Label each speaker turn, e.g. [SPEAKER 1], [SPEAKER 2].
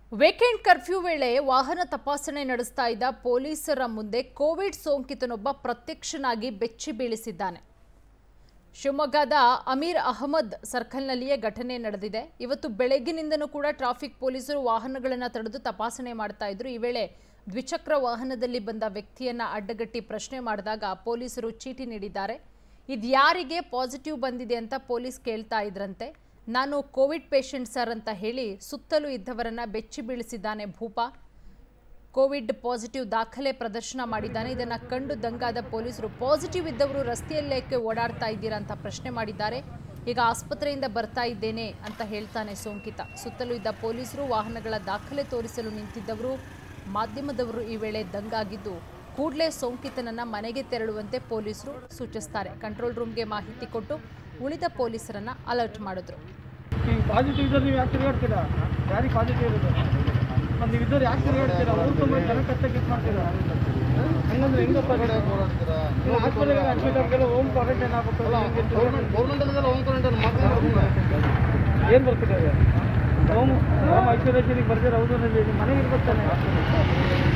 [SPEAKER 1] weekend curfew ವೇಳೆ ವಾಹನ ತಪಾಸಣೆ ನಡೆಸ್ತಾ ಇದ್ದ ಪೊಲೀಸರ ಮುಂದೆ ಕೋವಿಡ್ ಸೋಂಕಿತನೊಬ್ಬ ಪ್ರತ್ಯಕ್ಷನಾಗಿ ಬೆಚ್ಚಿ ಬೀಳಿಸಿದ್ದಾನೆ ಶಿವಮೊಗ್ಗದ ಅಮೀರ್ ಅಹಮದ್ ಸರ್ಕಲ್ನಲ್ಲಿಯೇ ಘಟನೆ ನಡೆದಿದೆ ಇವತ್ತು ಬೆಳಗ್ಗಿನಿಂದನೂ ಕೂಡ ಟ್ರಾಫಿಕ್ ಪೊಲೀಸರು ವಾಹನಗಳನ್ನು ತಡೆದು ತಪಾಸಣೆ ಮಾಡ್ತಾ ಇದ್ರು ಈ ವೇಳೆ ದ್ವಿಚಕ್ರ ವಾಹನದಲ್ಲಿ ಬಂದ ವ್ಯಕ್ತಿಯನ್ನ ಅಡ್ಡಗಟ್ಟಿ ಪ್ರಶ್ನೆ ಮಾಡಿದಾಗ ಪೊಲೀಸರು ಚೀಟಿ ನೀಡಿದ್ದಾರೆ ಇದ್ಯಾರಿಗೆ ಪಾಸಿಟಿವ್ ಬಂದಿದೆ ಅಂತ ಪೊಲೀಸ್ ಕೇಳ್ತಾ ಇದ್ರಂತೆ ನಾನು ಕೋವಿಡ್ ಪೇಷಂಟ್ ಸರ್ ಅಂತ ಹೇಳಿ ಸುತ್ತಲೂ ಇದ್ದವರನ್ನ ಬೆಚ್ಚಿ ಬೀಳಿಸಿದ್ದಾನೆ ಭೂಪ ಕೋವಿಡ್ ಪಾಸಿಟಿವ್ ದಾಖಲೆ ಪ್ರದರ್ಶನ ಮಾಡಿದ್ದಾನೆ ಇದನ್ನ ಕಂಡು ದಂಗಾದ ಪೊಲೀಸರು ಪಾಸಿಟಿವ್ ಇದ್ದವರು ರಸ್ತೆಯಲ್ಲೇಕೆ ಓಡಾಡ್ತಾ ಇದ್ದೀರಾ ಅಂತ ಪ್ರಶ್ನೆ ಮಾಡಿದ್ದಾರೆ ಈಗ ಆಸ್ಪತ್ರೆಯಿಂದ ಬರ್ತಾ ಇದ್ದೇನೆ ಅಂತ ಹೇಳ್ತಾನೆ ಸೋಂಕಿತ ಸುತ್ತಲೂ ಇದ್ದ ಪೊಲೀಸರು ವಾಹನಗಳ ದಾಖಲೆ ತೋರಿಸಲು ನಿಂತಿದ್ದವರು ಮಾಧ್ಯಮದವರು ಈ ವೇಳೆ ದಂಗಾಗಿದ್ದು ಕೂಡಲೇ ಸೋಂಕಿತನನ್ನ ಮನೆಗೆ ತೆರಳುವಂತೆ ಪೊಲೀಸರು ಸೂಚಿಸ್ತಾರೆ ಕಂಟ್ರೋಲ್ ರೂಮ್ಗೆ ಮಾಹಿತಿ ಕೊಟ್ಟು ಉಳಿದ ಪೊಲೀಸರನ್ನ ಅಲರ್ಟ್ ಮಾಡಿದ್ರು
[SPEAKER 2] ಈಗ ಪಾಸಿಟಿವ್ ಇದ್ದವ್ರು ನೀವು ಯಾಕೆ ತಿರುಗಾಡ್ತೀರಾ ಯಾರಿಗೆ ಪಾಸಿಟಿವ್ ಇರೋದು ಮತ್ತು ನೀವು ಇದ್ದವ್ರು ಯಾಕೆ ತಿರುಗಾಡ್ತೀರಾ ಊರು ತುಂಬ ಜನ ಕಷ್ಟಕ್ಕೆ ಇದು ಮಾಡ್ತೀರಾ ಹಂಗಂದ್ರೆ ಹೆಂಗೆ ನೀವು ಹಾಸ್ಪಿಟಲ್ಗೆ ಅಡ್ಮಿಟ್ ಆಗಿರೋ ಹೋಮ್ ಕ್ವಾರಂಟೈನ್ ಆಗ್ಬೇಕು
[SPEAKER 3] ಗೌರ್ಮೆಂಟ್ ಹೋಮ್ ಕ್ವಾರಂಟೈನ್ ಮಾಡ್ತಾರೆ
[SPEAKER 2] ಏನು ಬರ್ತಿದ್ದಾರೆ ಹೋಮ್ ಹೋಮ್ ಐಸೋಲೇಷನಿಗೆ ಬರ್ತೀರಾ ಹೌದು ಮನೆಗೆ ಇರ್ಬೇಕು ತಾನೆ